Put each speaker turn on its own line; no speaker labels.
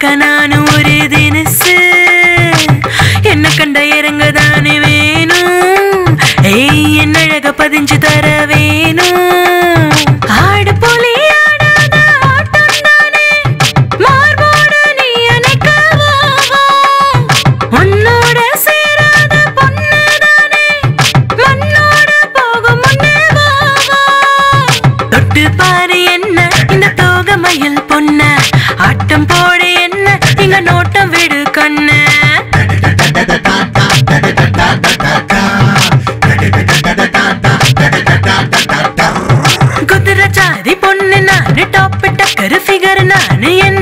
பார்க்க நானும் ஒரு தினசு என்ன கண்ட இறங்கதானே வேணும் ஏய் என்ன அழக பதிஞ்சு தர வேணும் ஆடு புலி ஆடாத ஆட்டம் தானே மார்போடு நீ அணைக்க வா, வா. உன்னோட சேராத பொண்ணு தானே மண்ணோட போகும் முன்னே வா, வா. தொட்டு பாரு என்ன இந்த தோக மயில் பொண்ண ஆட்டம் போட என்ன இங்க நோட்டம் விடு கண்ணு குதிரை ஜாதி பொண்ணு நானு டாப் டக்கரு ஃபிகர் நானு என்ன